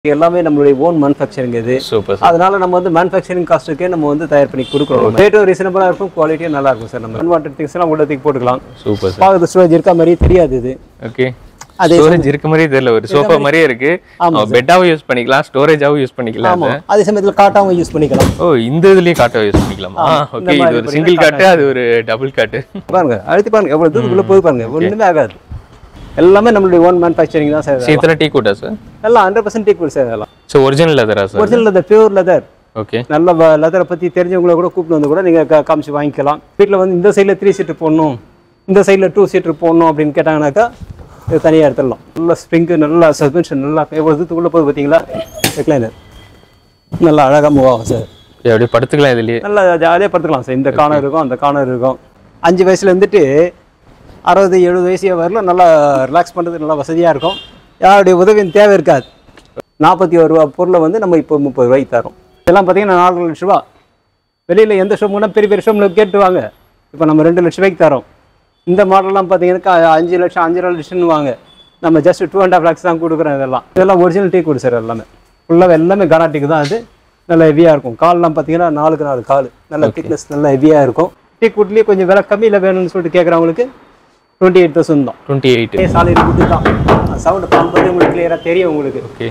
எல்லாமே நம்மளுடைய own manufacturing இது சூப்பர் சார் அதனால நம்ம வந்து மேனுஃபேக்சரிங் காஸ்ட்டுக்கே நம்ம வந்து தயார் பண்ணி கொடுக்குறோம் ரேட்டும் ரீசனபிளாக இருக்கும் குவாலிட்டியும் நல்லா இருக்கும் சார் நம்ம அன்வான்ட் திங்ஸ் எல்லாம் உள்ள தூக்கி போட்டுக்கலாம் சூப்பர் சார் பார்க்கறது ஸ்டோரேஜ் இருக்க மாதிரியே தெரியாது இது ஓகே அதே ஸ்டோரேஜ் இருக்க மாதிரியே தெரியல ஒரு சோஃபா மாதிரியே இருக்கு பெட்டாவும் யூஸ் பண்ணிக்கலாம் ஸ்டோரேஜாவும் யூஸ் பண்ணிக்கலாம் ஆமா அதே சமயத்தில் காட்டாவும் யூஸ் பண்ணிக்கலாம் ஓ இந்த இதுலயும் காட்டா யூஸ் பண்ணிக்கலாமா ஓகே இது ஒரு சிங்கிள் காட்டு அது ஒரு டபுள் காட்டு பாருங்க அழுத்தி பாருங்க எவ்வளவு தூரத்துக்குள்ள போய் பாருங்க ஒண்ணுமே ஆகாது எல்லாமே நம்மளுடைய ஓன் மேனுஃபேக்சரிங் தான் சார் சீத்தல டீ கூட்டா சார் எல்லாம் ஹண்ட்ரட் பர்சன்ட் ஈக்குவல் சார் அதெல்லாம் ஸோ ஒரிஜினல் லெதரா sir original leather pure leather okay நல்ல லெதரை பற்றி தெரிஞ்சவங்கள கூட கூப்பிட்டு வந்து கூட நீங்கள் கா- காமிச்சு வாங்கிக்கலாம் வீட்டில் வந்து இந்த சைடில் த்ரீ சீட்டர் போடணும் இந்த சைடில் டூ சீட்டர் போடணும் அப்படின்னு கேட்டாங்கனாக்கா இது தனியாக எடுத்துடலாம் நல்ல ஸ்ப்ரிங்கு நல்லா சஸ்பென்ஷன் நல்லா எவ்வளோ தூரத்துக்குள்ளே போகுது பார்த்தீங்களா ரெக்லைனர் நல்லா அழகாக மூவ் ஆகும் சார் அப்படியே படுத்துக்கலாம் இதுலயே நல்லா ஜாலியாக படுத்துக்கலாம் சார் இந்த கார்னர் இருக்கும் அந்த கார்னர் இருக்கும் அஞ்சு வயசுல இருந்துட்டு அறுபது எழுபது வயசு வரல நல்லா ரிலாக்ஸ் பண்ணுறதுக்கு நல்லா வசதியாக இருக்கும் யாருடைய உதவியும் தேவை இருக்காது நாற்பத்தி ஒரு ரூபா பொருளை வந்து நம்ம இப்போ முப்பது ரூபாய்க்கு தரோம் இதெல்லாம் பார்த்தீங்கன்னா நாலு லட்ச ரூபா வெளியில் எந்த ஷோப்புனா பெரிய பெரிய ஷோப்பில் கேட்டுவாங்க இப்போ நம்ம ரெண்டு லட்ச ரூபாய்க்கு தரோம் இந்த மாடல்லாம் பார்த்தீங்கன்னா அஞ்சு லட்சம் அஞ்சரை லட்சம்னு வாங்க நம்ம just two and half lakhs தான் கொடுக்குறோம் இதெல்லாம் இதெல்லாம் ஒரிஜினல் டீ கொடு சார் எல்லாமே ஃபுல்லாக எல்லாமே கனாட்டிக்கு தான் அது நல்ல ஹெவியாக இருக்கும் கால்லாம் பார்த்தீங்கன்னா நாலுக்கு நாலு கால் நல்ல திக்னஸ் நல்ல ஹெவியாக இருக்கும் டீ குட்லேயே கொஞ்சம் விலை கம்மியில் வேணும்னு சொல்லிட்டு கேட்குறவங்களுக்கு டுவெண்ட்டி எயிட் தௌசண்ட் தான் டுவெண்ட்டி எயிட் சாலிட் குட்டு தான் சவுண்டு பார்க்கும்போது உங்களுக்கு கிளியராக தெரியும் உங்களுக்கு okay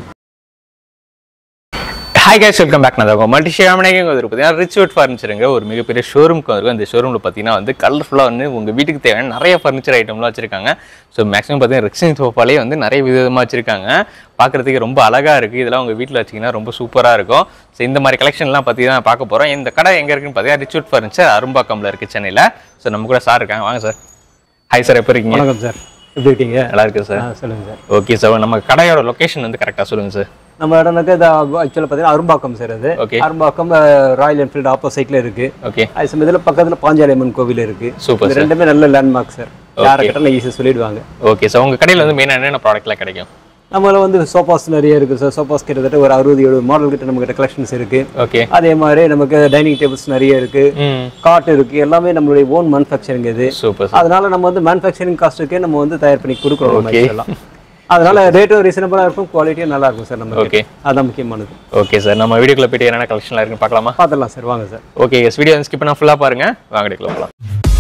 hi guys welcome back நான் மல்டி ஷேமனேங்க வந்து பார்த்தீங்கன்னா ரிச்வுட் ஃபர்னிச்சருங்க ஒரு மிகப்பெரிய ஷோரூம்க்கு வந்திருக்கும் இந்த ஷோரூமில் பார்த்தீங்கன்னா வந்து கலர்ஃபுல்லாக வந்து உங்கள் வீட்டுக்கு தேவையான நிறைய ஃபர்னிச்சர் ஐட்டம்லாம் வச்சிருக்காங்க ஸோ மேக்ஸிமம் பார்த்தீங்கன்னா ரெக்ஸின் சோஃபாலே வந்து நிறைய விதமாக வச்சிருக்காங்க பார்க்குறதுக்கு ரொம்ப அழகாக இருக்குது இதெல்லாம் உங்கள் வீட்டில் வச்சிங்கன்னா ரொம்ப சூப்பராக இருக்கும் ஸோ இந்த மாதிரி கலெக்ஷன்லாம் பற்றி தான் பார்க்க போகிறோம் இந்த கடை எங்கே இருக்குன்னு பார்த்தீங்கன்னா ரிச்வுட் ஃபர்னிச்சர் அரும்பாக்கம்ல இருக்குது சென்னையில் ஸோ நம்ம கூட சார் இருக்காங்க வாங்க சார் ஹாய் சார் எப்போ இருக்கீங்க வணக்கம் சார் எப்படி இருக்கீங்க நல்லா இருக்கு சார் ஆ சொல்லுங்கள் சார் ஓகே சார் நம்ம கடையோட லொகேஷன் வந்து கரெக்டாக சொல்லுங்கள் சார் நம்ம இடம்னாக்க இது ஆக்சுவலாக பார்த்தீங்கன்னா அரும்பாக்கம் சார் அது Okay. அரும்பாக்கம் ராயல் என்ஃபீல்டு ஆப்போசிட்ல இருக்கு ஓகே அது சமயத்தில் பக்கத்தில் பாஞ்சாலியம்மன் கோவில் இருக்கு Super, இது ரெண்டுமே நல்ல லேண்ட்மார்க் சார் யாரை கேட்டாலும் ஈஸியாக சொல்லிடுவாங்க ஓகே சார் உங்கள் கடையில் வந்து மெயினாக என்னென்ன ப்ராடக்ட்லாம் கிடைக்கும் நம்மள வந்து சோஃபாஸ் நிறைய இருக்கு சார் சோஃபாஸ் கிட்டத்தட்ட ஒரு அறுபது எழுபது மாடல் கிட்ட நம்ம கிட்ட கலெக்ஷன்ஸ் இருக்கு ஓகே அதே மாதிரி நமக்கு டைனிங் டேபிள்ஸ் நிறைய இருக்கு ம் காட் இருக்கு எல்லாமே நம்மளுடைய ஓன் மேனுஃபேக்சரிங் இது சூப்பர் சார் அதனால நம்ம வந்து மேனுஃபேக்சரிங் காஸ்ட்டுக்கே நம்ம வந்து தயார் பண்ணி கொடுக்குறோம் நம்ம Okay. இதெல்லாம் அதனால ரேட்டும் ரீசனபிளாக இருக்கும் குவாலிட்டியும் நல்லா இருக்கும் சார் நம்ம Okay. அதான் முக்கியமானது ஓகே சார் நம்ம வீடியோக்குள்ள போயிட்டு என்னென்ன கலெக்ஷன்லாம் இருக்குன்னு பார்க்கலாமா பார்த்துடலாம் சார் வாங்க sir okay yes video skip பண்ணா ஃபுல்லாக பாருங்க வாங்க எடுக்கலாம் போகலாம்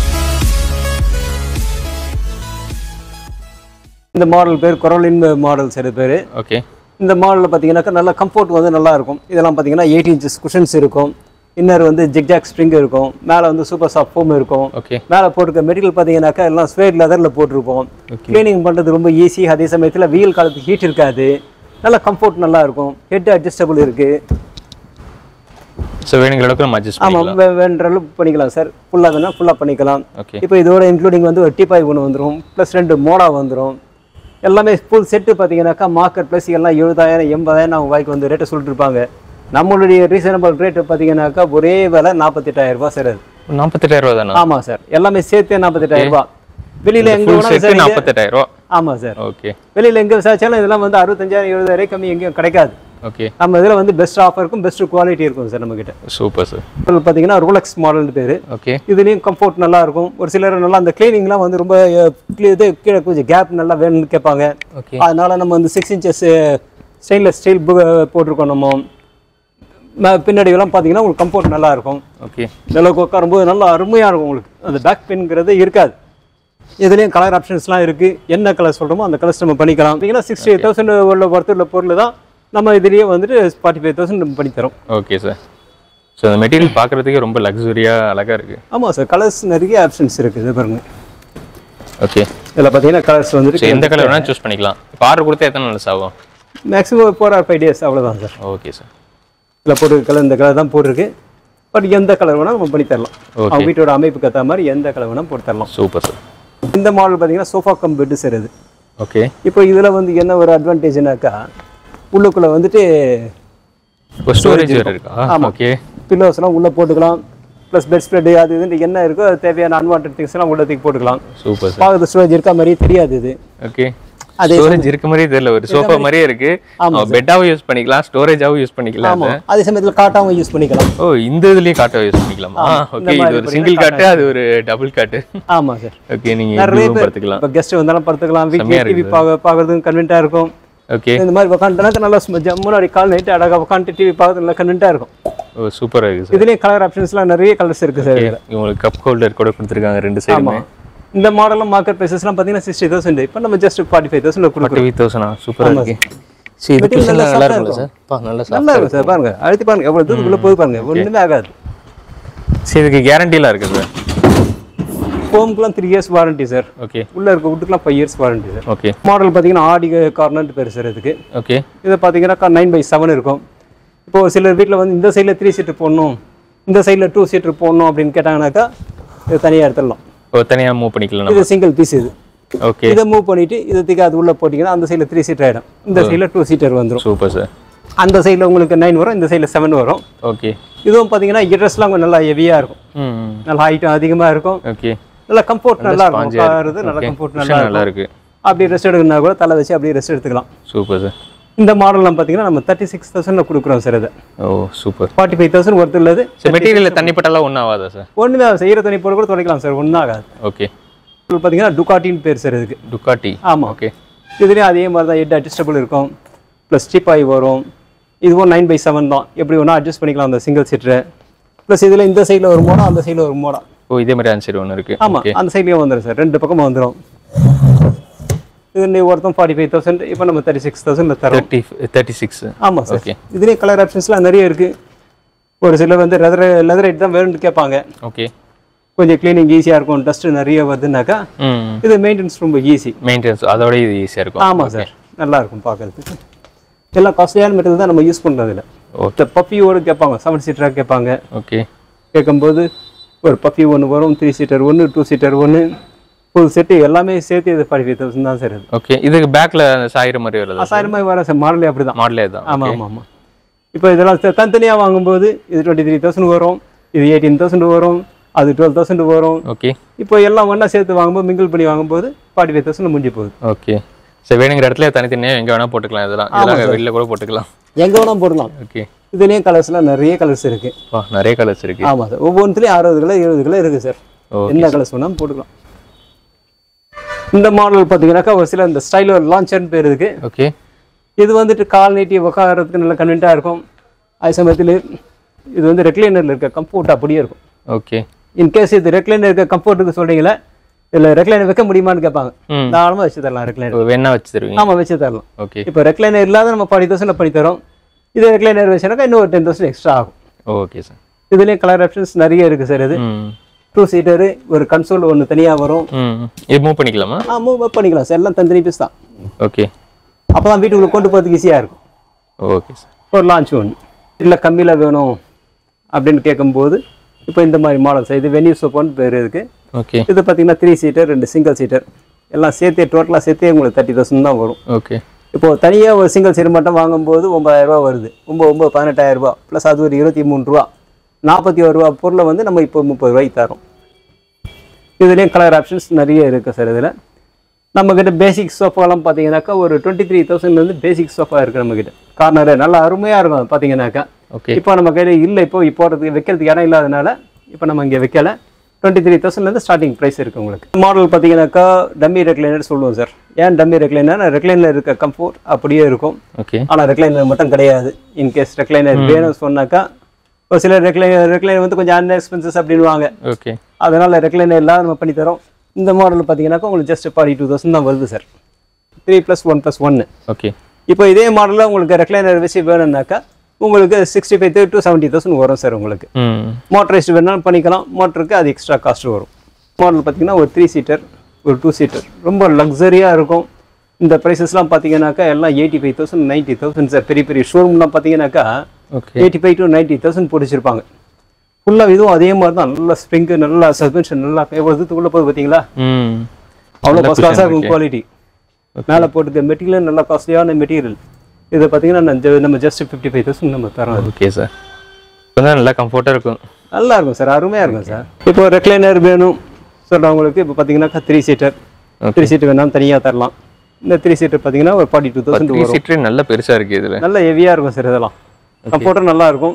இந்த மாடல் பேர் குரலின் மாடல் சார் பேர் ஓகே இந்த மாடலில் பார்த்தீங்கன்னாக்கா நல்லா கம்ஃபர்ட் வந்து நல்லா இருக்கும் இதெல்லாம் பார்த்தீங்கன்னா எயிட் இன்ச்சஸ் குஷன்ஸ் இருக்கும் இன்னர் வந்து ஜிக்ஜாக் ஸ்ப்ரிங் இருக்கும் மேலே வந்து சூப்பர் சாஃப்ட் ஃபோம் இருக்கும் ஓகே மேலே போட்டிருக்க மெட்டீரியல் பார்த்தீங்கன்னாக்கா எல்லாம் ஸ்வேட் லெதரில் போட்டிருப்போம் க்ளீனிங் பண்ணுறது ரொம்ப ஈஸி அதே சமயத்தில் வெயில் காலத்துக்கு ஹீட் இருக்காது நல்ல கம்ஃபர்ட் நல்லா இருக்கும் ஹெட் அட்ஜஸ்டபிள் இருக்குது ஸோ வேணுங்கிற அளவுக்கு நம்ம அட்ஜஸ்ட் ஆமாம் பண்ணிக்கலாம் வேண்ட அளவு பண்ணிக்கலாம் சார் ஃபுல்லாக வேணால் ஃபுல்லாக பண்ணிக்கலாம் ஓகே இப்போ இதோட இன்க்ளூடிங் வந்து ஒரு டீபாய் ஒன்று வந்துடும் ப்ளஸ் ரெண்டு மோடா வந்துடும் எல்லாமே ஃபுல் செட்டு பார்த்தீங்கன்னாக்கா மார்க்கெட் ப்ளஸ் எல்லாம் எழுபதாயிரம் எண்பதாயிரம் அவங்க வாய்க்கு வந்து ரேட்டை சொல்லிட்டு இருப்பாங்க நம்மளுடைய ரீசனபிள் ரேட்டு பார்த்தீங்கன்னாக்கா ஒரே விலை நாற்பத்தெட்டாயிரம் ரூபாய் சார் அது நாற்பத்தெட்டாயிரம் ரூபா தானே ஆமாம் சார் எல்லாமே சேர்த்தே நாற்பத்தெட்டாயிரம் ரூபாய் வெளியில் எங்கே ஃபுல் வேணாலும் செட்டு சார் இங்க- நாற்பத்தெட்டாயிரம் ரூபா ஆமாம் சார் ஓகே வெளியில் எங்கே விசாரிச்சாலும் இதெல்லாம் வந்து அறுபத்தஞ்சாயிரம் எழுபதாயிரம் கம்மி எங்கேயும் கிடைக்காது ஓகே நம்ம இதில் வந்து பெஸ்ட் ஆஃபர் இருக்கும் பெஸ்ட் குவாலிட்டி இருக்கும் சார் நம்மக்கிட்ட சூப்பர் சார் இதில் பார்த்தீங்கன்னா ரோலக்ஸ் மாடல்னு பேர் ஓகே இதுலேயும் கம்ஃபர்ட் நல்லா இருக்கும் ஒரு சிலர் நல்லா அந்த கிளீனிங்லாம் வந்து ரொம்ப அஹ், cle- இது கீழே கொஞ்சம் கேப் நல்லா வேணும்னு கேட்பாங்க ஓகே அதனால நம்ம வந்து சிக்ஸ் இன்ச்சஸ் ஸ்டெயின்லெஸ் ஸ்டீல் போட்டிருக்கோம் நம்ம ம- பின்னாடி எல்லாம் பார்த்தீங்கன்னா உங்களுக்கு கம்ஃபர்ட் நல்லா இருக்கும் ஓகே நிலவுக்கு உட்காரும்போது நல்லா அருமையாக இருக்கும் உங்களுக்கு அந்த பேக் பெயின்ங்கிறது இருக்காது இதுலேயும் கலர் ஆப்ஷன்ஸ்லாம் இருக்குது என்ன கலர் சொல்கிறோமோ அந்த கலர்ஸ் நம்ம பண்ணிக்கலாம் பார்த்தீங்கன்னா சிக்ஸ்டி தௌசண்ட் உள்ள ஒருத்தர் பொருள் தான் நம்ம இதுலேயே வந்துட்டு ஃபார்ட்டி ஃபைவ் தௌசண்ட் நம்ம பண்ணித்தரோம் ஓகே சார் ஸோ அந்த மெட்டீரியல் பார்க்குறதுக்கே ரொம்ப லக்ஸுரியாக அழகாக இருக்குது ஆமாம் சார் கலர்ஸ் நிறைய ஆப்ஷன்ஸ் இருக்குது இது பாருங்க ஓகே இதில் பார்த்தீங்கன்னா கலர்ஸ் ஸோ வந்துட்டு எந்த கலர் வேணால் சூஸ் பண்ணிக்கலாம் இப்போ ஆர்டர் கொடுத்தா எத்தனை நாள் ஆகும் maximum four or five days அவ்வளோதான் சார் ஓகே சார் இதில் போட்டிருக்க கலர் இந்த கலர் தான் போட்டிருக்கு பட் எந்த கலர் வேணால் நம்ம பண்ணி தரலாம் Okay. அவங்க வீட்டோட அமைப்புக்கு ஏற்ற மாதிரி எந்த கலர் வேணால் போட்டு தரலாம் சூப்பர் சார் இந்த மாடல் பார்த்தீங்கன்னா சோஃபா கம் பெட்டு சார் இது ஓகே இப்போ இதில் வந்து என்ன ஒரு அட்வான்டேஜ்னாக்கா உள்ளுக்குள்ளே வந்துட்டு இப்போ ஸ்டோரேஜ் வேறு இருக்கா ஓகே பில்லோஸ்லாம் உள்ளே போட்டுக்கலாம் ப்ளஸ் பெட் ஸ்ப்ரெட் அது இதுன்னு என்ன இருக்கோ அது தேவையான அன்வான்ட் திங்ஸ்லாம் உள்ள தூக்கி போட்டுக்கலாம் சூப்பர் சார் பார்க்குறது ஸ்டோரேஜ் இருக்க மாதிரியே தெரியாது இது ஓகே அதே ஸ்டோரேஜ் இருக்க மாதிரியே தெரியல ஒரு சோஃபா மாதிரியே இருக்கு பெட்டாவும் யூஸ் பண்ணிக்கலாம் ஸ்டோரேஜாவும் யூஸ் பண்ணிக்கலாம் ஆமாம் அதே சமயத்தில் காட்டாவும் யூஸ் பண்ணிக்கலாம் ஓ இந்த இதுலயும் காட்டா யூஸ் பண்ணிக்கலாமா ஓகே இது ஒரு சிங்கிள் காட்டு அது ஒரு டபுள் காட்டு ஆமாம் சார் ஓகே நீங்க நிறைய இதுவும் பேர் படுத்துக்கலாம் இப்போ கெஸ்ட் வந்தாலும் படுத்துக்கலாம் செம்மையா வீட்டில் டிவி பார்க்க பார்க்கறதுக்கும் கன்வென்ட்டாக இருக்கும் ஓகே இந்த மாதிரி உட்காந்துனாக்க நல்லா சும்மா ஜம்முன்னு அப்படி கால் நைட்டு அழகாக உட்காந்துட்டு டிவி பார்த்து நல்லா கண்ணுட்டாக இருக்கும் ஓ சூப்பராக இருக்குது சார் இதுலேயும் கலர் ஆப்ஷன்ஸ்லாம் நிறைய கலர்ஸ் இருக்குது சார் இதில் உங்களுக்கு கப் ஹோல்டர் கூட கொடுத்துருக்காங்க ரெண்டு சைடுமே இந்த மாடலும் மார்க்கெட் ப்ரைஸஸ்லாம் பார்த்தீங்கன்னா சிக்ஸ்டி தௌசண்ட் இப்போ நம்ம ஜஸ்ட் ஃபார்ட்டி ஃபைவ் தௌசண்ட் கொடுக்குறோம் ஃபார்ட்டி ஃபைவ் தௌசண்டா சூப்பராக இருக்கு சரி இது Material நல்லா நல்லா நல்லா soft-ஆ இருக்குல்ல சார் பா நல்லா சார் நல்லா இருக்கும் சார் பாருங்க அழுத்தி பாருங்க எவ்வளோ தூரத்துக்குள்ளே போய் பாருங்க ஒன்றுமே ஆகாது சரி இதுக்கு கேரண்டிலாம் இருக்குது சார் ஹோம்க்குலாம் three years warranty sir okay உள்ளே இருக்க வுட்டுக்குலாம் five years warranty sir okay model பார்த்தீங்கன்னா ஆடி கார்னர்னு பேர் சார் இதுக்கு ஓகே இது பார்த்தீங்கன்னா நைன் பை செவன் இருக்கும் இப்போ ஒரு சிலர் வீட்டில் வந்து இந்த சைடில் த்ரீ சீட்டர் போடணும் இந்த சைடில் டூ சீட்டர் போடணும் அப்படின்னு கேட்டாங்கனாக்கா இது தனியாக எடுத்துடலாம் ஓ தனியாக மூவ் பண்ணிக்கலாம் நம்ம இது சிங்கிள் பீஸ் இது ஓகே இதை மூவ் பண்ணிட்டு இதை தூக்கி அது உள்ளே போட்டிங்கன்னா அந்த சைடில் த்ரீ சீட்டர் ஆகிடும் இந்த சைடில் டூ சீட்டர் வந்துடும் சூப்பர் சார் அந்த சைடில் உங்களுக்கு நைன் வரும் இந்த சைடில் செவன் வரும் ஓகே இதுவும் பார்த்தீங்கன்னா இட்ரெஸ்லாம் கொஞ்சம் நல்லா ஹெவியாக இருக்கும் ம் ம். நல்லா ஹைட்டும் அதிகமாக இருக்கும் ஓகே நல்லா கம்ஃபோர்ட் நல்லா இருக்கும் spongy-ஆ இருக்கு. உட்காருறது நல்லா Okay. கம்ஃபோர்ட் Cushion நல்லா நல்லா இருக்கும் இருக்கு அப்படி ரெஸ்ட் எடுக்கணும்னா கூட தலை வச்சு அப்படியே ரெஸ்ட் எடுத்துக்கலாம் சூப்பர் சார் இந்த மாடல்லாம் பார்த்தீங்கன்னா நம்ம தேர்ட்டி சிக்ஸ் தௌசண்ட் கொடுக்குறோம் சார் இதை oh super forty five thousand worth உள்ளது சார் மெட்டீரியல் தண்ணிப்பட்டாலாம் ஒன்றும் ஆகாதா சார் ஒன்றுமே செய்கிற தண்ணி போட கூட துடைக்கலாம் சார் ஒன்றும் ஆகாது ஓகே இது பார்த்தீங்கன்னா டுகாட்டின்னு பேர் சார் இதுக்கு டுக்காட்டி ஆமாம் ஓகே இதுலேயும் அதே மாதிரி தான் ஹெட் அட்ஜஸ்டபிள் இருக்கும் ப்ளஸ் ஆகி வரும் இதுவும் நைன் பை செவன் தான் எப்படி வேணால் அட்ஜஸ்ட் பண்ணிக்கலாம் அந்த சிங்கிள் சீட்டரை ப்ளஸ் இதில் இந்த சைடில் ஒரு மோடம் அந்த சைடில் ஒரு மோடம் ஓ இதே மாதிரி ஆன்சர் ஒன்று இருக்கு ஆமாம் அந்த சைட்லேயும் வந்துடும் சார் ரெண்டு பக்கமும் வந்துடும் இது நீ ஒருத்தன் ஃபார்ட்டி ஃபைவ் தௌசண்ட் இப்போ நம்ம தேர்ட்டி சிக்ஸ் தௌசண்ட் தரோம் தேர்ட்டி தேர்ட்டி சிக்ஸ் ஆமாம் சார் Okay. இதுலேயும் கலர் ஆப்ஷன்ஸ்லாம் நிறைய இருக்குது ஒரு சிலர் வந்து லெதர் லெதரைட் தான் வேணும்னு கேட்பாங்க ஓகே கொஞ்சம் க்ளீனிங் ஈஸியாக இருக்கும் டஸ்ட்டு நிறைய வருதுனாக்கா ம் இது மெயின்டெனன்ஸ் ரொம்ப ஈஸி மெயின்டெனன்ஸ் அதோட இது ஈஸியாக இருக்கும் ஆமாம் சார் நல்லா இருக்கும் பார்க்கறதுக்கு எல்லாம் காஸ்ட்லியான மெட்டீரியல் தான் நம்ம யூஸ் பண்ணுறது இல்லை ஓகே இந்த பப்பியோடு கேட்பாங்க செவன் சீட்டராக கேட்பாங்க ஓகே கேட்கும்போது ஒரு பப்பி ஒன்று வரும் த்ரீ சீட்டர் ஒன்று டூ சீட்டர் ஒன்று ஃபுல் செட்டு எல்லாமே சேர்த்து இது ஃபார்ட்டி ஃபைவ் தௌசண்ட் தான் சார் இது ஓகே இதுக்கு பேக்கில் சாயிற மாதிரி வருது ஆசாயிரம் ரூபாய் வர சார் மாடலே அப்படி தான் மாடலே தான் ஆமாம் ஆமாம் ஆமாம் இப்போ இதெல்லாம் த- தனித்தனியாக வாங்கும்போது இது டுவெண்ட்டி த்ரீ தௌசண்ட் வரும் இது எயிட்டீன் தௌசண்ட் வரும் அது டுவெல் தௌசண்ட் வரும் ஓகே இப்போ எல்லாம் ஒன்றா சேர்த்து வாங்கும்போது மிங்கிள் பண்ணி வாங்கும்போது ஃபார்ட்டி ஃபைவ் தௌசண்ட் முடிஞ்சு போகுது ஓகே சரி வேணுங்கிற இடத்துல தனித்தனியாக எங்கே வேணால் போட்டுக்கலாம் இதெல்லாம் இதெல்லாம் வெளில கூட போட்டுக்கலாம் எங்கே வேணால் போடலாம் ஓகே இதுலேயும் கலர்ஸ்லாம் நிறைய கலர்ஸ் இருக்குது வா நிறைய கலர்ஸ் இருக்கு ஆமாம் சார் ஒவ்வொன்றுலேயும் அறுபது கிலோ இருபது கிலோ இருக்குது சார் ஓகே என்ன கலர்ஸ் வேணாலும் போட்டுக்கலாம் இந்த மாடல் பார்த்தீங்கன்னாக்கா ஒரு சில இந்த ஸ்டைல் ஒரு லான்ச்சர்னு பேர் இருக்கு ஓகே இது வந்துட்டு கால் நீட்டி உட்காரத்துக்கு நல்ல கன்வென்ட்டாக இருக்கும் அதே சமயத்தில் இது வந்து ரெக்லைனரில் இருக்க கம்ஃபோர்ட் அப்படியே இருக்கும் ஓகே இன்கேஸ் இது ரெக்லைனர் இருக்க கம்ஃபோர்ட்டுக்கு சொல்கிறீங்களா இதில் ரெக்லைனர் வைக்க முடியுமான்னு கேட்பாங்க ம் தாராளமாக வச்சு தரலாம் ரெக்லைனர் வேணா வச்சு தருவீங்க ஆமாம் வச்சு தரலாம் ஓகே இப்போ ரெக்லைனர் இல்லாத நம்ம ஃபார்ட்டி தௌசண்ட் பண்ணி தரோம் இது ரெக்லைனர் வச்சுனாக்கா இன்னும் ஒரு டென் தௌசண்ட் எக்ஸ்ட்ரா ஆகும் ஓகே சார் இதுலேயும் கலர் ஆப்ஷன்ஸ் நிறைய இருக்குது சார் இது ம் டூ சீட்டரு ஒரு கன்சோல் ஒன்று தனியாக வரும் ம் இது மூவ் பண்ணிக்கலாமா ஆ மூவ் பண்ணிக்கலாம் சார் எல்லாம் தனித்தனி பீஸ் தான் ஓகே அப்போ தான் வீட்டுக்குள்ளே கொண்டு போகிறதுக்கு ஈஸியாக இருக்கும் ஓகே சார் ஒரு லான்ச் ஒன்று இல்லை கம்மியில் வேணும் அப்படின்னு கேட்கும்போது இப்போ இந்த மாதிரி மாடல்ஸ் இது வெனியூ சோப்பான்னு பேர் இருக்குது ஓகே இது பார்த்தீங்கன்னா த்ரீ சீட்டர் ரெண்டு சிங்கிள் சீட்டர் எல்லாம் சேர்த்தே டோட்டலாக சேர்த்தே உங்களுக்கு தேர்ட்டி தௌசண்ட் தான் வரும் ஓகே இப்போ தனியாக ஒரு சிங்கிள் சீட் மட்டும் வாங்கும்போது ஒன்பதாயிரரூபா வருது ஒம்பது ஒம்பது பதினெட்டாயிரரூபா ப்ளஸ் அது ஒரு இருபத்தி மூணு ரூபா நாற்பத்தி ஒரு ரூபா பொருளை வந்து நம்ம இப்போ முப்பது ரூபாய்க்கு தரோம் இதுலேயும் கலர் ஆப்ஷன்ஸ் நிறைய இருக்குது சார் இதில் நம்மக்கிட்ட பேசிக் சோஃபாலாம் பார்த்தீங்கன்னாக்கா ஒரு டுவெண்ட்டி த்ரீ தௌசண்ட்லேருந்து பேசிக் சோஃபா இருக்குது நம்மக்கிட்ட கார்னரு நல்லா அருமையாக இருக்கும் அது பார்த்தீங்கன்னாக்கா ஓகே இப்போ நம்ம கையில் இல்லை இப்போ இப்போ போகிறதுக்கு வைக்கிறதுக்கு இடம் இல்லாதனால இப்போ நம்ம இங்கே வைக்கல டுவெண்ட்டி த்ரீ தௌசண்ட்லேருந்து ஸ்டார்டிங் ப்ரைஸ் இருக்குது உங்களுக்கு மாடல் பார்த்தீங்கன்னாக்கா டம்மி ரெக்லைனர் சொல்லுவோம் சார் ஏன் டம்மி ரெக்லைனர் ரெக்லைனர் இருக்க கம்ஃபோர்ட் அப்படியே இருக்கும் ஓகே ஆனால் ரெக்லைனர் மட்டும் கிடையாது இன்கேஸ் ரெக்லைனர் வேணும்னு சொன்னாக்கா ஒரு சில ரெக்லைனர் ரெக்லைனர் வந்து கொஞ்சம் அன் எக்ஸ்பென்சஸ் அப்படின்வாங்க ஓகே அதனால் ரெக்லைனர் இல்லாத நம்ம பண்ணி தரோம் இந்த மாடல் பார்த்தீங்கன்னாக்கா உங்களுக்கு ஜஸ்ட் ஃபார்ட்டி டூ தௌசண்ட் தான் வருது sir three plus one plus ஒன்று ஓகே இப்போ இதே மாடலில் உங்களுக்கு ரெக்லைனர் வச்சு வேணும்னாக்கா உங்களுக்கு sixty five to seventy thousand வரும் சார் உங்களுக்கு ம் மோட்டரைஸ்டு வேணாலும் பண்ணிக்கலாம் மோட்டருக்கு அது எக்ஸ்ட்ரா காஸ்ட் வரும் மாடல் பார்த்தீங்கன்னா ஒரு த்ரீ சீட்டர் ஒரு டூ சீட்டர் ரொம்ப லக்ஸரியாக இருக்கும் இந்த ப்ரைஸஸ்லாம் பார்த்தீங்கன்னாக்கா எல்லாம் eighty five thousand ninety thousand sir பெரிய பெரிய ஷோரூம்லாம் பார்த்தீங்கன்னாக்கா okay eighty five to ninety thousand போட்டு வச்சிருப்பாங்க ஃபுல்லாக இதுவும் அதே மாதிரி தான் நல்ல ஸ்ப்ரிங்கு நல்லா சஸ்பென்ஷன் நல்லா எவ்வளோ தூரத்துக்குள்ளே போகுது பார்த்தீங்களா ம் அவ்வளோ ஃபஸ்ட் கிளாஸாக இருக்கும் குவாலிட்டி மேலே போட்டுக்க மெட்டீரியல் நல்லா காஸ்ட்லியான மெட்டீரியல் இது பார்த்தீங்கன்னா நான் ஜ- நம்ம ஜஸ்ட் ஃபிஃப்டி ஃபைவ் தௌசண்ட் நம்ம தரோம் அது ஓகே சார் இப்போ தான் நல்லா கம்ஃபர்ட்டாக இருக்கும் நல்லா இருக்கும் சார் அருமையாக இருக்கும் சார் இப்போ ரெக்லைனர் வேணும் சொல்கிறவங்களுக்கு இப்போ பார்த்தீங்கன்னாக்கா three seater Okay. Three seater வேணாலும் தனியாக தரலாம் இந்த த்ரீ சீட்டர் பார்த்தீங்கன்னா ஒரு ஃபார்ட்டி டூ தௌசண்ட் த்ரீ சீட்டரே நல்ல பெருசாக இருக்குது இதில் நல்ல ஹெவியாக இருக்கும் சார் இதெல்லாம் கம்ஃபர்ட்டும் நல்லா இருக்கும்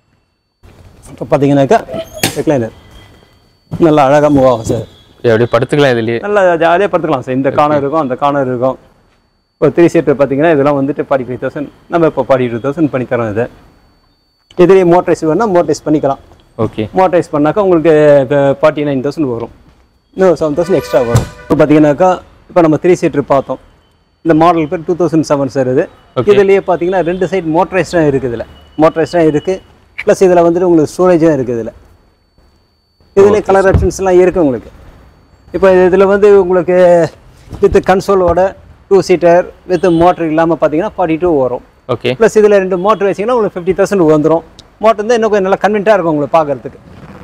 இப்போ பார்த்தீங்கன்னாக்கா ரெக்லைனர் நல்லா அழகாக மூவ் ஆகும் சார் அப்படியே படுத்துக்கலாம் இதுலேயே நல்லா ஜாலியாக படுத்துக்கலாம் சார் இந்த கார்னர் இருக்கும் அந்த கார்னர் இருக்கும் ஒரு த்ரீ சீட்டர் பார்த்தீங்கன்னா இதெல்லாம் வந்துட்டு ஃபார்ட்டி ஃபைவ் தௌசண்ட் நம்ம இப்போ ஃபார்ட்டி டூ தௌசண்ட் பண்ணி தரோம் இதை இதுலேயே மோட்டரைஸ் வேணால் மோட்டரைஸ் பண்ணிக்கலாம் ஓகே மோட்டரைஸ் பண்ணாக்கா உங்களுக்கு ஃபார்ட்டி நைன் தௌசண்ட் வரும் இன்னும் செவன் தௌசண்ட் எக்ஸ்ட்ரா வரும் இப்போ பார்த்தீங்கன்னாக்கா இப்போ நம்ம த்ரீ சீட்டர் பார்த்தோம் இந்த மாடல் பேர் டூ தௌசண்ட் செவன் சார் இது Okay. இதுலேயே பார்த்தீங்கன்னா ரெண்டு சைடு மோட்டரைஸ்டாக இருக்குது இதில் மோட்டரைஸ்டாக இருக்குது ப்ளஸ் இதில் வந்துட்டு உங்களுக்கு ஸ்டோரேஜும் இருக்குது இதில் இதுலேயே கலர் ஆப்ஷன்ஸ்லாம் இருக்குது உங்களுக்கு இப்போ இதில் வந்து உங்களுக்கு வித் கன்சோலோட டூ சீட்டர் வித் மோட்டர் இல்லாமல் பார்த்தீங்கன்னா ஃபார்ட்டி டூ வரும் ஓகே ப்ளஸ் இதில் ரெண்டு மோட்டர் வச்சிங்கன்னா உங்களுக்கு ஃபிஃப்டி தௌசண்ட் வந்துடும் மோட்டர் வந்து இன்னும் கொஞ்சம் நல்லா கன்வீனியாக இருக்கும் உங்களுக்கு பார்க்கறதுக்கு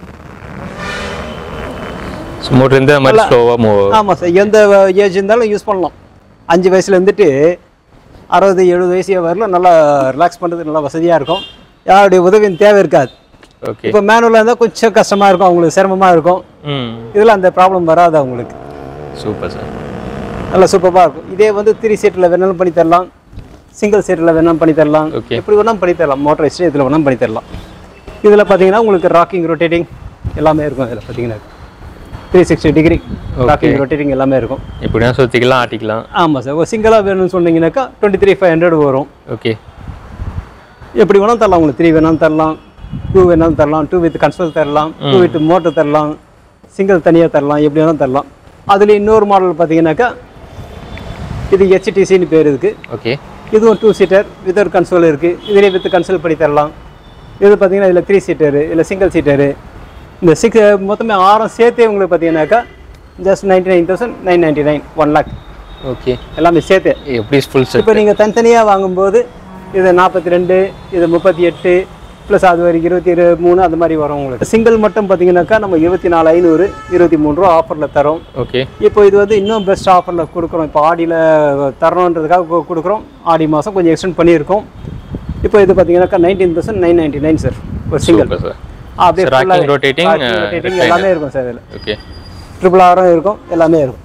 மோட்டர் இந்த மாதிரி ஸ்லோவாக மூவ் ஆமாம் சார் எந்த ஏஜ் இருந்தாலும் யூஸ் பண்ணலாம் அஞ்சு வயசுல இருந்துட்டு அறுபது எழுபது வயசு வரல நல்லா ரிலாக்ஸ் பண்ணுறதுக்கு நல்லா வசதியாக இருக்கும் யாருடைய உதவியும் தேவை இருக்காது ஓகே இப்போ மேனுவலாக இருந்தால் கொஞ்சம் கஷ்டமாக இருக்கும் அவங்களுக்கு சிரமமாக இருக்கும் ம் இதில் அந்த ப்ராப்ளம் வராது அவங்களுக்கு சூப்பர் சார் நல்லா சூப்பராக இருக்கும் இதே வந்து த்ரீ சீட்டில் வேணாலும் பண்ணி தரலாம் சிங்கிள் சீட்டில் வேணாலும் பண்ணி தரலாம் Okay. எப்படி வேணாலும் பண்ணி தரலாம் மோட்டரைஸ்டு இதில் வேணாலும் பண்ணி தரலாம் இதில் பார்த்தீங்கன்னா உங்களுக்கு ராக்கிங் ரொட்டேட்டிங் எல்லாமே இருக்கும் இதில் பார்த்தீங்கன்னா three sixty degree rocking rotating எல்லாமே இருக்கும் இப்படியா சுற்றிக்கலாம் ஆட்டிக்கலாம் ஆமாம் சார் ஒரு சிங்கிளாக வேணும்னு சொன்னீங்கன்னாக்கா டுவெண்ட்டி த்ரீ ஃபைவ் ஹண்ட்ரட் வரும் ஓகே எப்படி வேணாலும் தரலாம் உங்களுக்கு த்ரீ வேணாலும் தரலாம் டூ வேணாலும் தரலாம் டூ வித் கன்சோல் தரலாம் டூ வித் மோட்டர் தரலாம் சிங்கிள் தனியாக தரலாம் எப்படி வேணாலும் தரலாம் அதில் இன்னொரு மாடல் பார்த்தீங்கன்னாக்கா இது ஹெச்டிசின்னு பேர் இதுக்கு ஓகே இதுவும் டூ சீட்டர் வித் ஒரு கன்சோல் இருக்குது இதுலேயே வித் கன்சோல் பண்ணி தரலாம் இது பார்த்தீங்கன்னா இதில் த்ரீ சீட்டரு இதில் சிங்கிள் சீட்டரு இந்த சிக்ஸ் மொத்தமே ஆறம் சேர்த்தே உங்களுக்கு பார்த்தீங்கன்னாக்கா just ninety nine thousand nine ninety nine one lakh okay எல்லாமே சேர்த்து எப்படி ஃபுல் செட் இப்போ நீங்கள் தனித்தனியாக வாங்கும்போது இது நாற்பத்தி ரெண்டு இது முப்பத்தி எட்டு ப்ளஸ் அது வரைக்கும் இருபத்தி இரு மூணு அந்த மாதிரி வரும் உங்களுக்கு சிங்கிள் மட்டும் பார்த்தீங்கன்னாக்கா நம்ம இருபத்தி நாலு ஐநூறு இருபத்தி மூணு ரூபா ஆஃபரில் தரோம் ஓகே இப்போ இது வந்து இன்னும் பெஸ்ட் ஆஃபரில் கொடுக்குறோம் இப்போ ஆடியில் தரணுன்றதுக்காக கு- கொடுக்குறோம் ஆடி மாதம் கொஞ்சம் எக்ஸ்டெண்ட் பண்ணியிருக்கோம் இப்போ இது பார்த்தீங்கன்னாக்கா nineteen thousand nine ninety nine sir ஒரு சிங்கிள் சூப்பர் சார் அப்படியே Rocking, full-ஆ- rotating, rocking, uh, rotating recliner. எல்லாமே இருக்கும் சார் இதில் ஓகே ட்ரிபிள் ஆரும் இருக்கும் எல்லாமே இருக்கும்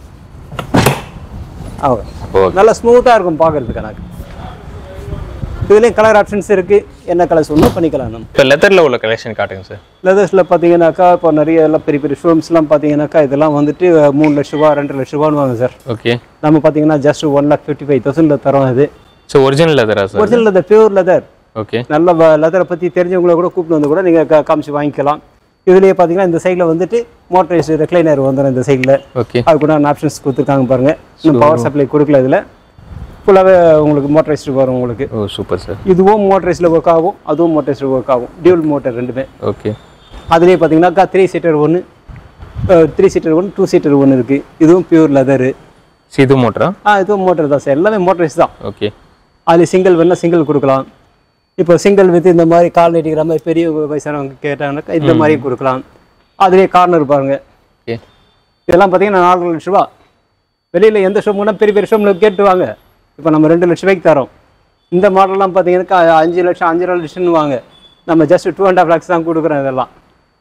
ஆமாம் ஓகே நல்லா ஸ்மூத்தாக இருக்கும் பார்க்கறதுக்கு எனக்கு இதுலேயும் கலர் ஆப்ஷன்ஸ் இருக்குது என்ன கலர்ஸ் ஒன்றும் பண்ணிக்கலாம் நம்ம இப்போ லெதரில் உள்ள கலெக்ஷன் காட்டுங்க சார் லெதர்ஸில் பார்த்தீங்கன்னாக்கா இப்போ நிறைய எல்லாம் பெரிய பெரிய ஷோரூம்ஸ்லாம் பார்த்தீங்கன்னாக்கா இதெல்லாம் வந்துட்டு அஹ், மூணு லட்ச ரூபா ரெண்டு லட்ச ரூபான்னு வாங்க சார் ஓகே நம்ம பார்த்தீங்கன்னா just one lakh fifty five தௌசண்டில் தரோம் இது ஸோ ஒரிஜினல் லெதரா sir original leather pure leather okay நல்ல லெதரை பற்றி தெரிஞ்சவங்கள கூட கூப்பிட்டு வந்து கூட நீங்கள் காமிச்சு வாங்கிக்கலாம் இதுலேயே பார்த்தீங்கன்னா இந்த சைடில் வந்துட்டு மோட்டரைஸ் ரெக்ளைனர் வந்துடும் இந்த சைடில் ஓகே அது கூட ஆப்ஷன்ஸ் கொடுத்துருக்காங்க பாருங்கள் இன்னும் பவர் சப்ளை கொடுக்கல இதில் ஃபுல்லாகவே உங்களுக்கு மோட்டரைஸ்டு வரும் உங்களுக்கு ஓ சூப்பர் சார் இதுவும் மோட்டரைஸில் ஒர்க் ஆகும் அதுவும் மோட்டரைஸில் ஒர்க் ஆகும் டியூல் மோட்டர் ரெண்டுமே ஓகே அதுலேயே பார்த்தீங்கன்னாக்கா த்ரீ சீட்டர் ஒன்று த்ரீ சீட்டர் ஒன்று டூ சீட்டர் ஒன்று இருக்குது இதுவும் பியூர் லெதரு இது மோட்டரா ஆ இதுவும் மோட்டர் தான் சார் எல்லாமே மோட்டரைஸ் தான் ஓகே அதில் சிங்கிள் வேணா சிங்கிள் கொடுக்கலாம் இப்போ சிங்கிள் வித் இந்த மாதிரி கால் நீட்டிக்கிற மாதிரி பெரிய வயசானவங்க கேட்டாங்கன்னாக்கா இந்த மாதிரி கொடுக்கலாம் அதுலேயே கார்னர் பாருங்க ஓகே இதெல்லாம் பார்த்தீங்கன்னா நாலு லட்ச ரூபா வெளியில் எந்த ஷோம்னா பெரிய பெரிய ஷோமில் கேட்டு வாங்க இப்போ நம்ம ரெண்டு லட்ச ரூபாய்க்கு தரோம் இந்த மாடல்லாம் பார்த்தீங்கன்னாக்கா அஞ்சு லட்சம் அஞ்சரை லட்சம்னு வாங்க நம்ம just two and half lakhs தான் கொடுக்குறோம் இதெல்லாம்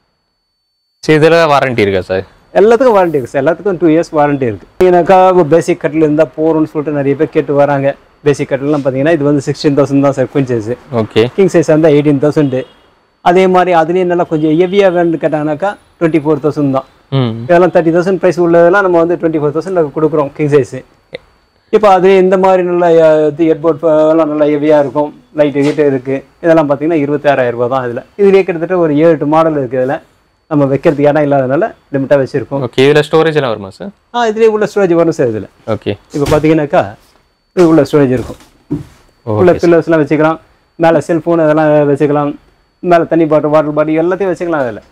சரி இதில் வாரண்டி இருக்கா சார் எல்லாத்துக்கும் வாரண்டி இருக்குது சார் எல்லாத்துக்கும் டூ இயர்ஸ் வாரண்டி இருக்குது ஏன்னாக்கா பேசிக் கட்டில் இருந்தால் போகிறோம்னு சொல்லிட்டு நிறைய பேர் கேட்டு வராங்க பேசிக் கட்டிலாம் பார்த்தீங்கன்னா இது வந்து சிக்ஸ்டீன் தௌசண்ட் தான் சார் குவின்சஸ் ஓகே கிங் சைஸ் இருந்தால் எயிட்டீன் தௌசண்ட் அதே மாதிரி அதுலேயும் நல்லா கொஞ்சம் ஹெவியாக வேணும்னு கேட்டாங்கனாக்கா டுவெண்ட்டி ஃபோர் தௌசண்ட் தான் ம் இதெல்லாம் தேர்ட்டி தௌசண்ட் ப்ரைஸ் உள்ளதெல்லாம் நம்ம வந்து டுவெண்ட்டி ஃபோர் தௌசண்ட் கொடுக்குறோம் கிங் சைஸு இப்போ அது இந்த மாதிரி நல்ல அஹ், இது ஹெட்போர்ட் எல்லாம் நல்லா ஹெவியாக இருக்கும் லைட்டு கீட்டு இருக்குது இதெல்லாம் பார்த்தீங்கன்னா இருபத்தாயிரம் ரூபாய் தான் இதில் இதுலேயே கிட்டத்தட்ட ஒரு ஏழு எட்டு மாடல் இருக்குது இதில் நம்ம வைக்கிறதுக்கு இடம் இல்லாதனால லிமிட்டாக வச்சுருக்கோம் ஓகே இதில் ஸ்டோரேஜ் எல்லாம் வருமா சார் ஆ இதுலேயே உள்ள ஸ்டோரேஜ் வரும் சார் இதில் ஓகே இப்போ பார்த்தீங்கன்னாக்கா இது உள்ள ஸ்டோரேஜ் இருக்கும் உள்ள பில்லர்ஸ்லாம் வச்சுக்கலாம் மேலே செல்ஃபோன் அதெல்லாம் வச்சுக்கலாம் மேலே தண்ணி பாட்டில் வாட்டர் பாட்டில் எல்லாத்தையும் வச்சுக்கலாம் அதில்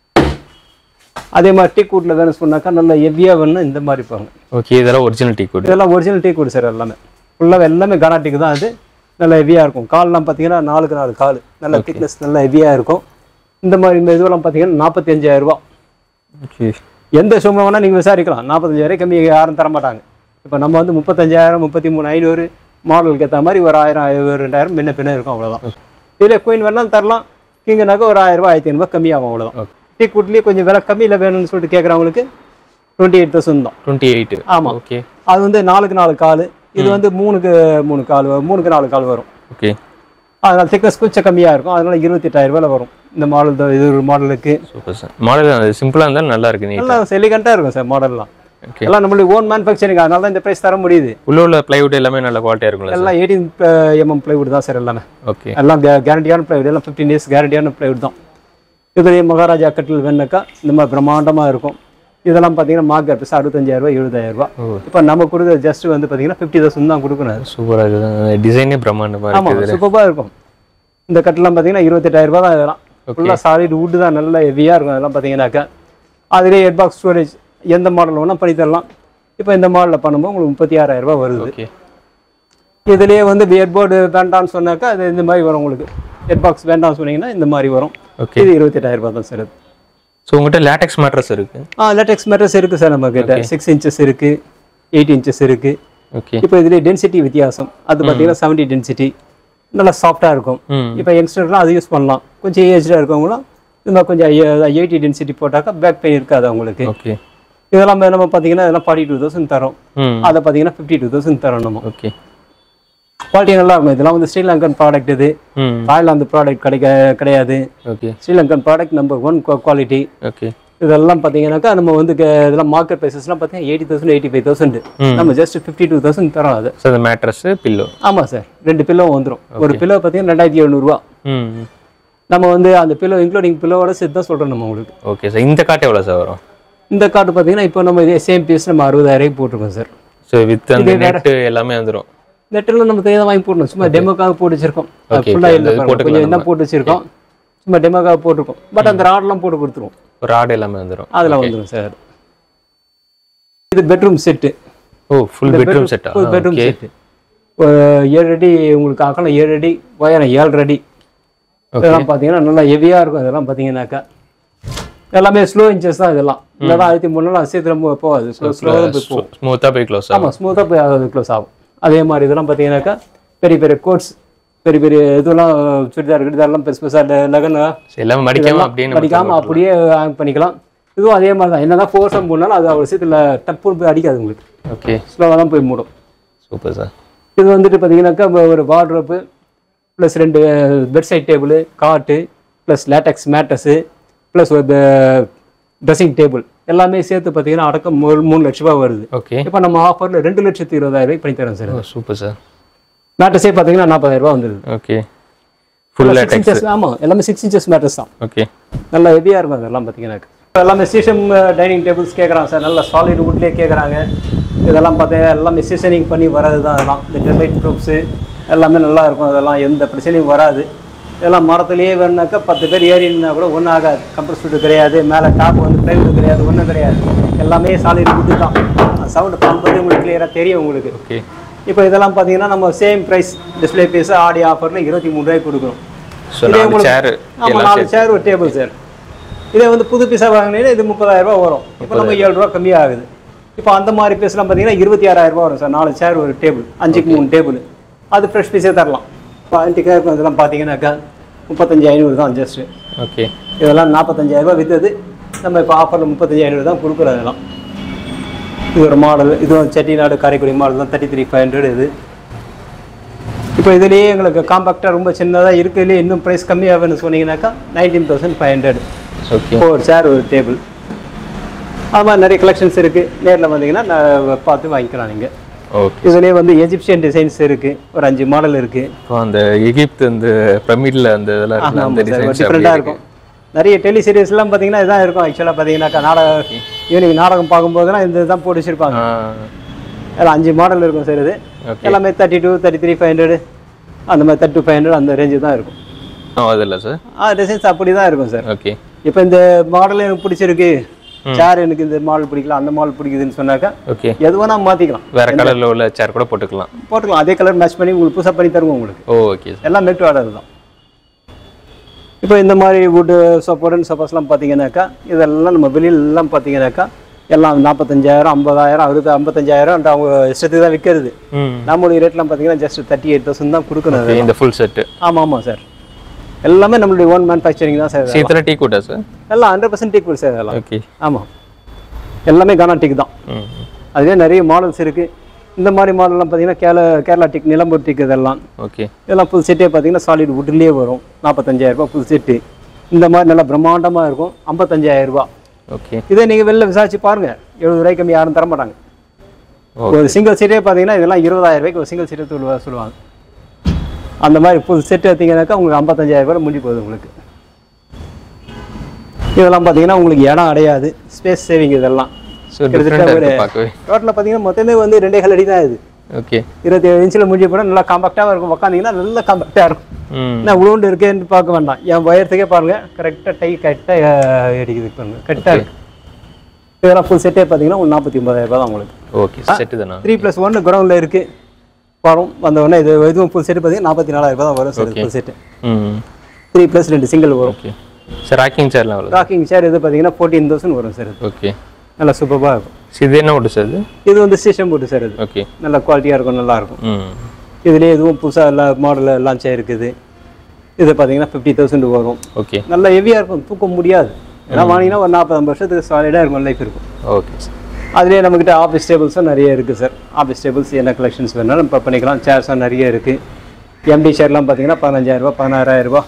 அதே மாதிரி டீ கூட்டில் வேணும் சொன்னாக்கா நல்லா ஹெவியாக வேணும் இந்த மாதிரி பாருங்க ஓகே இதெல்லாம் ஒரிஜினல் டீ குட் இதெல்லாம் ஒரிஜினல் டீ கூடு சார் எல்லாமே ஃபுல்லாக எல்லாமே கனாட்டிக்கு தான் அது நல்லா ஹெவியாக இருக்கும் கால்லாம் பார்த்தீங்கன்னா நாலுக்கு நாலு கால் நல்ல திக்னஸ் நல்லா ஹெவியாக இருக்கும் இந்த மாதிரி இந்த இதுவெல்லாம் பார்த்தீங்கன்னா நாற்பத்தி அஞ்சாயிரம் ரூபா ஓகே எந்த ஷோமில் வேணால் நீங்கள் விசாரிக்கலாம் நாற்பத்தஞ்சாயிரம் கம்மி யாரும் தர மாட்டாங்க இப்போ நம்ம வந்து முப்பத்தஞ்சாயிரம் முப்பத்தி மூணு ஐநூறு மாடலுக்கு ஏற்ற மாதிரி ஒரு ஆயிரம் ஆயிரம் ரெண்டாயிரம் முன்ன பின்ன இருக்கும் அவ்வளோதான் இதில் குயின் வேணாலும் தரலாம் கிங்கனாக்கா ஒரு ஆயிரம் ரூபாய் ஆயிரத்தி ஐநூறுபா கம்மியாகும் அவ்வளோதான் டீ குட்லேயே கொஞ்சம் விலை கம்மியில் வேணும்னு சொல்லிட்டு கேட்குறவங்களுக்கு டுவெண்ட்டி எயிட் தௌசண்ட் தான் டுவெண்ட்டி எயிட் ஆமாம் ஓகே அது வந்து நாலுக்கு நாலு கால் இது வந்து மூணுக்கு மூணு கால் வரும். மூணுக்கு நாலு கால் வரும் ஓகே அதனால திக்னஸ் கொஞ்சம் கம்மியாக இருக்கும் அதனால இருபத்தெட்டாயிரம் ரூபாயில் வரும் இந்த மாடல் இது ஒரு மாடலுக்கு சூப்பர் சார் மாடல் அது சிம்பிளாக இருந்தாலும் நல்லா இருக்கு நீட் நல்லா எலிகண்ட்டாக இருக்கும் சார் மாடல்லாம் ஓகே எல்லாம் நம்மளுடைய ஓன் மேனுஃபேக்சரிங் அதனால தான் இந்த ப்ரைஸ் தர முடியுது உள்ள உள்ள பிளைவுட் எல்லாமே நல்ல குவாலிட்டியாக இருக்கும்ல சார் எல்லாம் எயிட்டீன் எம்எம் பிளைவுட் தான் சார் எல்லாமே ஓகே எல்லாம் கேரண்டியான பிளைவுட் எல்லாம் ஃபிஃப்டீன் இயர்ஸ் கேரண்டியான பிளைவுட் தான் இதுலேயே மகாராஜா கட்டில் வேணுனாக்கா இந்த மாதிரி பிரம்மாண்டமாக இருக்கும் இதெல்லாம் பார்த்தீங்கன்னா மார்க்கெட் ப்ரைஸ் அறுபத்தஞ்சாயிரம் ரூபாய் எழுபதாயிரம் ரூபாய் ஓ. இப்போ நம்ம கொடுக்குற ஜஸ்ட் வந்து பார்த்தீங்கன்னா ஃபிஃப்டி தௌசண்ட் தான் கொடுக்கணும் சூப்பராக இருக்குது டிசைனே பிரம்மாண்டமாக ஆமாம் இருக்குது சூப்பராக இருக்கும் இந்த கட்டெல்லாம் பார்த்தீங்கன்னா இருபத்தெட்டாயிரம் ரூபாய் தான் இதெல்லாம் ஃபுல்லாக சாலிட் wood தான் நல்ல ஹெவியாக இருக்கும் அதெல்லாம் பார்த்தீங்கன்னாக்கா அதிலே ஹெட் பாக்ஸ் ஸ்டோரேஜ் எந்த மாடல் வேணால் பண்ணி தரலாம் இப்போ இந்த மாடலில் பண்ணும்போது உங்களுக்கு முப்பத்தி ஆறாயிரம் ரூபாய் வருது ஓகே இதுலேயே வந்து ஹெட் போர்டு வேண்டாம்னு சொன்னாக்கா அது இந்த மாதிரி வரும் உங்களுக்கு ஹெட் பாக்ஸ் வேண்டாம்னு சொன்னீங்கன்னா இந்த மாதிரி வரும் ஓகே இது இருபத்தெட்டாயிரம் ரூபாய் தான் சார் இது ஸோ உங்கள்கிட்ட லேட்டெக்ஸ் மேட்ரஸ் இருக்கு ஆ லேட்டெக்ஸ் மேட்ரஸ் இருக்குது சார் நம்ம கிட்ட சிக்ஸ் இன்ச்சஸ் இருக்குது எயிட் இன்ச்சஸ் இருக்குது ஓகே இப்போ இதுலேயே டென்சிட்டி வித்தியாசம் அது பார்த்தீங்கன்னா செவன்டி டென்சிட்டி நல்லா சாஃப்டாக இருக்கும் ம் இப்போ யங்ஸ்டர்லாம் அது யூஸ் பண்ணலாம் கொஞ்சம் ஏஜ்டாக இருக்கவங்களும் இந்த மாதிரி கொஞ்சம் எயிட்டி டென்சிட்டி போட்டாக்கா பேக் பெயின் இருக்காது அவங்களுக்கு ஓகே இதெல்லாம் நம்ம பார்த்தீங்கன்னா இதெல்லாம் ஃபார்ட்டி டூ தௌசண்ட் தரோம் ம் அதை பார்த்தீங்கன்னா ஃபிஃப்டி டூ தௌசண்ட் தரோம் நம்ம ஓகே குவாலிட்டி நல்லா இருக்கும் இதெல்லாம் வந்து ஸ்ரீலங்கன் ப்ராடக்ட் இது ம் தாய்லாந்து ப்ராடக்ட் கிடைக்க கிடையாது okay Sri Lankan product number one quality okay இதெல்லாம் பார்த்தீங்கன்னாக்கா நம்ம வந்து க- இதெல்லாம் மார்க்கெட் ப்ரைஸஸ்லாம் பார்த்தீங்கன்னா eighty thousand eighty five thousand ம். நம்ம ஜஸ்ட் ஃபிஃப்டி டூ தௌசண்ட் தரோம் அது ஸோ இந்த மேட்ரஸ்ஸு பில்லோ ஆமாம் சார் ரெண்டு பில்லோ வந்துடும் ஒரு பில்லோ பார்த்தீங்கன்னா ரெண்டாயிரத்தி எழுநூறுவா ம் நம்ம வந்து அந்த பில்லோ இன்க்ளூடிங் பில்லோவோட சேர்த்து தான் சொல்கிறோம் நம்ம உங்களுக்கு ஓகே சார் இந்த காட்டு எவ்வளோ சார் வரும் இந்த கார்டு பார்த்தீங்கன்னா இப்போ நம்ம இதே சேம் பீஸ் நம்ம அறுபதாயிரம் போட்டிருக்கோம் சார் ஸோ வித் அந்த நெட்டு எல்லாமே வந்துடும் நெட்டில் நம்ம தனியாக வாங்கி போடணும் சும்மா டெமோக்காக போட்டு வச்சிருக்கோம் Okay, ஃபுல்லாக okay, இல்லை அது பாருங்க. கொஞ்சம் என்ன போட்டு வச்சிருக்கோம் சும்மா டெமோக்காக போட்டிருக்கோம் பட் அந்த ராட்லாம் போட்டு கொடுத்துருவோம் ஒரு ஆடு எல்லாமே வந்துடும் அதில் வந்துடும் சார் இது பெட்ரூம் செட்டு ஓ ஃபுல் பெட்ரூம் செட்டா ஃபுல் பெட்ரூம் ஓகே செட்டு ஏழு அடி உங்களுக்கு அகலம் ஏழு அடி உயரம் ஏழு அடி ஓகே இதெல்லாம் பார்த்தீங்கன்னா நல்லா ஹெவியாக இருக்கும் இதெல்லாம் பார்த்தீங்கன்னாக்கா எல்லாமே ஸ்லோ இன்ச்சஸ் தான் இதெல்லாம் இல்லைனா அழுத்தி மூணுலாம் சீக்கிரம் போ- போகாது ஸ்லோ ஸ்லோவாக போய் போகும் ஸ்மூத்தாக போய் க்ளோஸ் ஆகும் ஆமாம் ஸ்மூத்தாக போய் அது க்ளோஸ் ஆகும் அதே மாதிரி இதெல்லாம் பார்த்தீங்கன்னாக்கா பெரிய பெரிய கோட்ஸ் பெரிய பெரிய இதெல்லாம் சுடிதார் கிடிதார்லாம் பெருசு பெருசாக லெகனா சரி, எல்லாமே மடிக்காம அப்படியே நம்ம படிக்காமல் அப்படியே ஹேங் பண்ணிக்கலாம் இதுவும் அதே மாதிரி தான் என்னதான் ஃபோர்ஸாக மூடினாலும் அது அவ்வளோ சீக்கிரம் டப்பு போய் அடிக்காது உங்களுக்கு ஓகே ஸ்லோவாக தான் போய் மூடும் சூப்பர் சார் இது வந்துட்டு பார்த்தீங்கன்னாக்கா இப்ப ஒரு வார்ட்ரோப்பு ப்ளஸ் ரெண்டு bed side table cot plus latex mattress plus ஒரு ட்ரெஸ்ஸிங் டேபிள் எல்லாமே சேர்த்து பார்த்தீங்கன்னா அடக்கம் மூணு மூணு லட்ச ரூபாய் வருது ஓகே இப்போ நம்ம ஆஃபரில் ரெண்டு லட்சத்தி இருபதாயிரம் ரூபாய் பண்ணி தரோம் சார் சூப்பர் சார் மேட்டஸே பார்த்தீங்கன்னா நாற்பதாயிரம் ரூபாய் வந்துருது ஓகே ஃபுல் சிக்ஸ் இன்ச்சஸ் ஆமாம் எல்லாமே சிக்ஸ் இன்ச்சஸ் மேட்டர்ஸ் தான் ஓகே நல்லா ஹெவியாக இருக்கும் அதெல்லாம் பார்த்தீங்கன்னா இப்போ எல்லாமே சீசன் டைனிங் டேபிள்ஸ் கேட்குறாங்க சார் நல்லா சாலிட் வுட்லேயே கேட்குறாங்க இதெல்லாம் பார்த்தீங்கன்னா எல்லாமே சீசனிங் பண்ணி வர்றது தான் அதெல்லாம் இந்த டெர்மைட் ப்ரூப்ஸு எல்லாமே நல்லா இருக்கும் அதெல்லாம் எந்த பிரச்சனையும் வராது இதெல்லாம் மரத்துலேயே வேணுனாக்கா பத்து பேர் ஏறினா கூட ஒன்றும் ஆகாது கம்ப்ரஸ் ஃபுட்டு கிடையாது மேலே டாப் வந்து ப்ளைவுட் கிடையாது ஒன்றும் கிடையாது எல்லாமே சாலிட் வுட்டு தான் சவுண்டு பார்க்கும்போது உங்களுக்கு கிளியராக தெரியும் உங்களுக்கு ஓகே இப்போ இதெல்லாம் பார்த்தீங்கன்னா நம்ம சேம் ப்ரைஸ் டிஸ்ப்ளே பீஸ் ஆடி ஆஃபரில் இருபத்தி மூணு ரூபாய்க்கு கொடுக்குறோம் ஸோ நாலு சேர் ஆமாம் நாலு சேர் ஒரு டேபிள் சார் இதே வந்து புது பீஸாக வாங்கினீங்கன்னா இது முப்பதாயிரம் ரூபாய் வரும் இப்போ நம்ம ஏழு ரூபா கம்மியாகுது இப்போ அந்த மாதிரி பீஸ்லாம் பார்த்தீங்கன்னா இருபத்தி ஆறாயிரம் ரூபாய் வரும் சார் நாலு சேர் ஒரு டேபிள் அஞ்சுக்கு மூணு டேபிள் அது ஃப்ரெஷ் பீஸே தரலாம் இப்போ ஆன்டிக்காக இருக்கும் இதெல்லாம் பார்த்தீங்கன்னாக்கா முப்பத்தஞ்சு ஐநூறு தான் ஜஸ்ட்டு ஓகே இதெல்லாம் நாற்பத்தஞ்சாயிரம் ரூபாய் விற்றது நம்ம இப்போ ஆஃபரில் முப்பத்தஞ்சு ஐநூறு தான் கொடுக்குறோம் இதெல்லாம் இது ஒரு மாடல் இதுவும் செட்டிநாடு காரைக்குடி மாடல் தான் தேர்ட்டி த்ரீ ஃபைவ் ஹண்ட்ரட் இது இப்போ இதுலேயே எங்களுக்கு காம்பாக்டாக ரொம்ப சின்னதாக இருக்கிறதுலே இன்னும் ப்ரைஸ் கம்மியாகுன்னு சொன்னீங்கன்னாக்கா nineteen thousand five hundred okay ஒரு சேர் ஒரு டேபிள் அது மாதிரி நிறைய கலெக்ஷன்ஸ் இருக்குது நேரில் வந்தீங்கன்னா நான் பார்த்து வாங்கிக்கலாம் நீங்கள் ஓகே இதுலேயே வந்து எஜிப்சியன் டிசைன்ஸ் இருக்குது ஒரு அஞ்சு மாடல் இருக்குது இப்போ அந்த எகிப்து அந்த பிரமிட்ல அந்த இதெல்லாம் இருக்குல்ல, அந்த டிசைன்ஸ் டிஃப்ரெண்ட்டாக இருக்கும் நிறைய டெலி சீரியஸ்லாம் பார்த்தீங்கன்னா இதான் இருக்கும் ஆக்சுவலாக பார்த்தீங்கன்னாக்கா நாடகம் ஈவினிங் நாடகம் பார்க்கும்போதெல்லாம் இந்த தான் போட்டு வச்சிருப்பாங்க அதில் அஞ்சு மாடல் இருக்கும் சார் இது ஓகே எல்லாமே thirty two thirty three five hundred அந்த மாதிரி தேர்ட்டி ஃபைவ் ஹண்ட்ரட் அந்த ரேஞ்சு தான் இருக்கும் அது இல்லை சார் ஆ டிசைன்ஸ் அப்படி தான் இருக்கும் சார் ஓகே இப்போ இந்த மாடல் எனக்கு பிடிச்சிருக்கு சேர் எனக்கு இந்த மாடல் பிடிக்கல அந்த மாடல் பிடிக்குதுன்னு சொன்னாக்கா ஓகே எது வேணால் மாற்றிக்கலாம் வேற கலர்ல உள்ள சேர் கூட போட்டுக்கலாம் போட்டுக்கலாம் அதே கலர் மேட்ச் பண்ணி உங்களுக்கு புதுசாக பண்ணி தருவோம் உங்களுக்கு ஓ ஓகே சார் எல்லாம் மேட் ஆர்டர் தான் இப்போ இந்த மாதிரி வுட்டு சப்போர்டன் சப்போஸ்லாம் பார்த்தீங்கன்னாக்கா இதெல்லாம் நம்ம வெளியிலலாம் பார்த்தீங்கன்னாக்கா எல்லாம் நாற்பத்தஞ்சாயிரம் ஐம்பதாயிரம் அறுபது ஐம்பத்தஞ்சாயிரம் அவங்க இஷ்டத்துக்கு தான் விற்கிறது ம் நம்மளுடைய ரேட்லாம் பார்த்தீங்கன்னா ஜஸ்ட் தேர்ட்டி எயிட் தௌசண்ட் தான் கொடுக்கணும் ஓகே இந்த ஃபுல் செட்டு ஆமாம் ஆமாம் சார் எல்லாமே நம்மளுடைய ஓன் மேனுஃபேக்சரிங் தான் சார் இதெல்லாம். சீத்தல டீ கூட்டா சார் எல்லாம் ஹண்ட்ரட் பர்சன்ட் டீக் சார் இதெல்லாம் ஓகே ஆமாம் எல்லாமே கானா டீக் தான் ம் அதுவே நிறைய மாடல்ஸ் இருக்குது இந்த மாதிரி மாடல்லாம் பார்த்தீங்கன்னா கேரளா கேரளா டீக் நிலம்பூர் டீக் இதெல்லாம் ஓகே இதெல்லாம் ஃபுல் செட்டே பார்த்தீங்கன்னா சாலிட் வுட்லேயே வரும் நாற்பத்தஞ்சாயிரம் ரூபாய் ஃபுல் செட்டு இந்த மாதிரி நல்லா பிரம்மாண்டமாக இருக்கும் ஐம்பத்தஞ்சாயிரம் ரூபாய் ஓகே இதே நீங்கள் வெளில விசாரிச்சு பாருங்க எழுபது ரூபாய்க்கு கம்மி யாரும் தர மாட்டாங்க ஓ ஒரு சிங்கிள் சீட்டே பார்த்தீங்கன்னா இதெல்லாம் இருபதாயிரம் ரூபாய்க்கு ஒரு சிங்கிள் சீட்டை சொல்லுவா சொல்லுவாங்க அந்த மாதிரி ஃபுல் செட் எடுத்தீங்கன்னாக்கா உங்களுக்கு ஐம்பத்தஞ்சாயிரம் ரூபாய் முடிஞ்சு போகுது உங்களுக்கு இதெல்லாம் பார்த்தீங்கன்னா உங்களுக்கு இடம் அடையாது ஸ்பேஸ் சேவிங் இதெல்லாம் ஸோ டிஃப்ரெண்ட்டாக இருக்குது பார்க்கவே டோட்டலாக பார்த்தீங்கன்னா மொத்தமே வந்து ரெண்டே கால் அடி தான் இது ஓகே இருபத்தி ஏழு இன்ச்சில் முடிஞ்ச போனால் நல்லா காம்பாக்டாக இருக்கும் உட்காந்திங்கன்னா நல்லா காம்பாக்டாக இருக்கும் ம் என்ன உளுண்டு இருக்கேன்னு பார்க்க வேண்டாம் என் உயரத்துக்கே பாருங்க கரெக்டாக டை கரெக்டாக அடிக்குது பாருங்க கரெக்டாக இருக்கு இதெல்லாம் ஃபுல் செட்டே பார்த்தீங்கன்னா உங்களுக்கு நாற்பத்தி ஒன்பதாயிரம் ரூபாய் தான் உங்களுக்கு ஓகே செட்டு தானா த்ரீ ப்ளஸ் ஒன்று கிரவுண்டில் இருக்குது வரும் வந்த உடனே இது இதுவும் ஃபுல் செட்டு பார்த்தீங்கன்னா நாற்பத்தி நாலாயிரம் ரூபாய் தான் வரும் சார் ஃபுல் செட்டு ம் த்ரீ ப்ளஸ் ரெண்டு சிங்கிள் வரும் ஓகே சார் ராக்கிங் சேர்லாம் எவ்வளோ ராக்கிங் சேர் இது பார்த்தீங்கன்னா ஃபோர்டீன் தௌசண்ட் வரும் சார் இது ஓகே நல்லா சூப்பராக இருக்கும் ஸோ இது என்ன ஓட்டு சார் இது இது வந்து ஸ்டேஷன் போட்டு சார் இது ஓகே நல்ல குவாலிட்டியாக இருக்கும் நல்லா இருக்கும் ம் இதுலேயே இதுவும் புதுசாக எல்லா மாடல் லான்ச் ஆகிருக்குது இது பார்த்தீங்கன்னா ஃபிஃப்டி தௌசண்ட் வரும் ஓகே நல்லா ஹெவியாக இருக்கும் தூக்க முடியாது ஏன்னா வாங்கினா ஒரு நாற்பது ஐம்பது வருஷத்துக்கு சாலிடாக இருக்கும் லைஃப் இருக்கும் ஓகே சார் அதுலேயே நம்மக்கிட்ட ஆஃபீஸ் டேபிள்ஸும் நிறைய இருக்குது சார் ஆஃபீஸ் டேபிள்ஸ் என்ன கலெக்ஷன்ஸ் வேணாலும் இப்போ பண்ணிக்கலாம் சேர்ஸும் நிறைய இருக்குது எம்டி ஷேர்லாம் பார்த்தீங்கன்னா பதினஞ்சாயிரரூபா பதினாறாயிரரூபா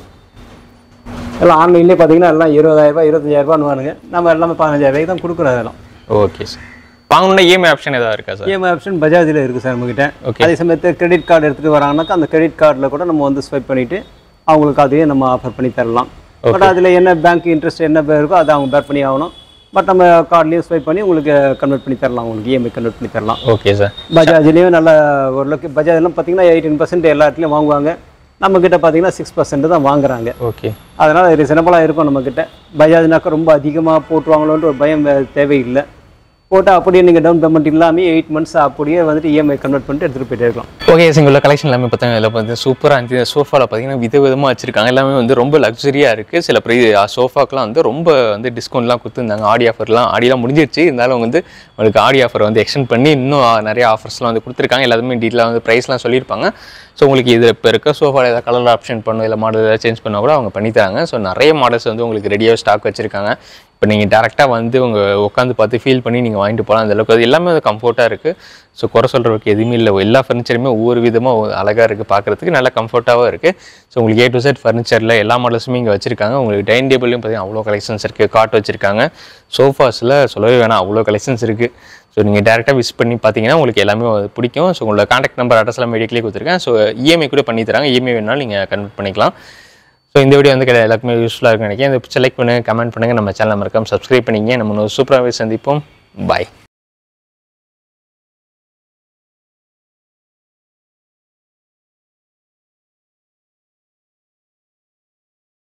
எல்லாம் ஆன்லைன்லேயே பார்த்தீங்கன்னா எல்லாம் இருபதாயிரரூபா இருபத்தஞ்சாயிரரூபான்னு வானுங்க நம்ம எல்லாமே பதினஞ்சாயிரரூபாய்க்கு தான் கொடுக்குறோம் அதெல்லாம் ஓகே சார் வாங்கணும்னா இஎம்ஐ ஆப்ஷன் ஏதாவது இருக்கா சார் இஎம்ஐ ஆப்ஷன் பஜாஜில் இருக்குது சார் நம்மக்கிட்ட Okay. அதே சமயத்தில் கிரெடிட் கார்டு எடுத்துகிட்டு வராங்கனாக்கா அந்த கிரெடிட் கார்டில் கூட நம்ம வந்து ஸ்வைப் பண்ணிவிட்டு அவங்களுக்கு அதையே நம்ம ஆஃபர் பண்ணி தரலாம் பட் அதில் என்ன பேங்க் இன்ட்ரெஸ்ட் என்ன இருக்கோ அதை அவங்க பேர் பண்ணி ஆகணும் பட் நம்ம கார்ட்லேயும் ஸ்வைப் பண்ணி உங்களுக்கு கன்வெர்ட் பண்ணி தரலாம் உங்களுக்கு இஎம்ஐ கன்வெர்ட் பண்ணி தரலாம் ஓகே சார் பஜாஜ்லேயும் நல்ல ஓரளவுக்கு பஜாஜ்லாம் பார்த்தீங்கன்னா எயிட்டீன் பர்சன்ட் எல்லா இடத்துலையும் வாங்குவாங்க நம்மக்கிட்ட பார்த்தீங்கன்னா சிக்ஸ் பர்சன்ட் தான் வாங்குறாங்க ஓகே அதனால் ரீசனபிளாக இருக்கும் நம்மக்கிட்ட பஜாஜ்னாக்கா ரொம்ப அதிகமாக போட்டுருவாங்களோன்ற ஒரு பயம் வே- தேவையில்லை போட்டால் அப்படியே நீங்கள் டவுன் பேமெண்ட் இல்லாமல் எயிட் மந்த்ஸ் அப்படியே வந்துட்டு இஎம்ஐ கன்வெர்ட் பண்ணிட்டு எடுத்துகிட்டு போயிட்டே இருக்கலாம் ஓகே சிங்குள்ள கலெக்ஷன் எல்லாமே பார்த்தீங்கன்னா இதில் பார்த்து சூப்பராக இருந்துச்சு சோஃபாவில் பார்த்தீங்கன்னா வித விதமாக வச்சிருக்காங்க எல்லாமே வந்து ரொம்ப லக்ஸரியாக இருக்குது சில ப்ரை சோஃபாக்கெலாம் வந்து ரொம்ப வந்து டிஸ்கவுண்ட்லாம் கொடுத்துருந்தாங்க ஆடி ஆஃபர்லாம் ஆடிலாம் முடிஞ்சிருச்சு இருந்தாலும் வந்து உங்களுக்கு ஆடி ஆஃபர் வந்து எக்ஸ்டெண்ட் பண்ணி இன்னும் நிறைய ஆஃபர்ஸ்லாம் வந்து கொடுத்துருக்காங்க எல்லாத்துமே டீட்டெயிலாக வந்து ப்ரைஸ்லாம் சொல்லியிருப்பாங்க ஸோ உங்களுக்கு இது இப்போ இருக்க சோஃபாவில் ஏதாவது கலர் ஆப்ஷன் பண்ணணும் இல்லை மாடல் ஏதாவது சேஞ்ச் பண்ணால் கூட அவங்க பண்ணி தராங்க ஸோ நிறைய மாடல்ஸ் வந்து உங்களுக்கு ரெடியாக ஸ்டாக் வச்சிருக்காங்க இப்போ நீங்கள் டேரெக்டாக வந்து உங்கள் உட்காந்து பார்த்து ஃபீல் பண்ணி நீங்கள் வாங்கிட்டு போகலாம் அந்த அளவுக்கு அது எல்லாமே வந்து கம்ஃபர்ட்டாக இருக்குது ஸோ குறை சொல்கிறதுக்கு எதுவுமே இல்லை எல்லா ஃபர்னிச்சருமே ஒவ்வொரு விதமாக அழகாக இருக்குது பார்க்குறதுக்கு நல்லா கம்ஃபர்ட்டாகவும் இருக்குது ஸோ உங்களுக்கு ஏ டு செட் ஃபர்னிச்சரில் எல்லா மாடல்ஸுமே இங்கே வச்சிருக்காங்க உங்களுக்கு டைனிங் டேபிள்லையும் பார்த்தீங்கன்னா அவ்வளோ கலெக்ஷன்ஸ் இருக்குது காட் வச்சிருக்காங்க சோஃபாஸில் சொல்லவே வேணாம் அவ்வளோ கலெக்ஷன்ஸ் இருக்குது ஸோ நீங்கள் டேரெக்டாக விசிட் பண்ணி பார்த்தீங்கன்னா உங்களுக்கு எல்லாமே பிடிக்கும் ஸோ உங்களோட காண்டாக்ட் நம்பர் அட்ரஸ் எல்லாம் மெடிக்கலே கொடுத்துருக்கேன் ஸோ இஎம்ஐ கூட பண்ணி தராங்க இஎம்ஐ வேணாலும் நீங்கள் கன்வெர்ட் பண்ணிக்கலாம் ஸோ இந்த வீடியோ வந்து கிடையாது எல்லாருக்குமே யூஸ்ஃபுல்லாக இருக்கும்னு நினைக்கிறேன் இந்த செலக்ட் பண்ணுங்கள் கமெண்ட் பண்ணுங்கள் நம்ம சேனல் மறக்காம சப்ஸ்கிரைப் பண்ணிங்க நம்ம இன்னொரு சூப்பராகவே சந்திப்போம் பாய்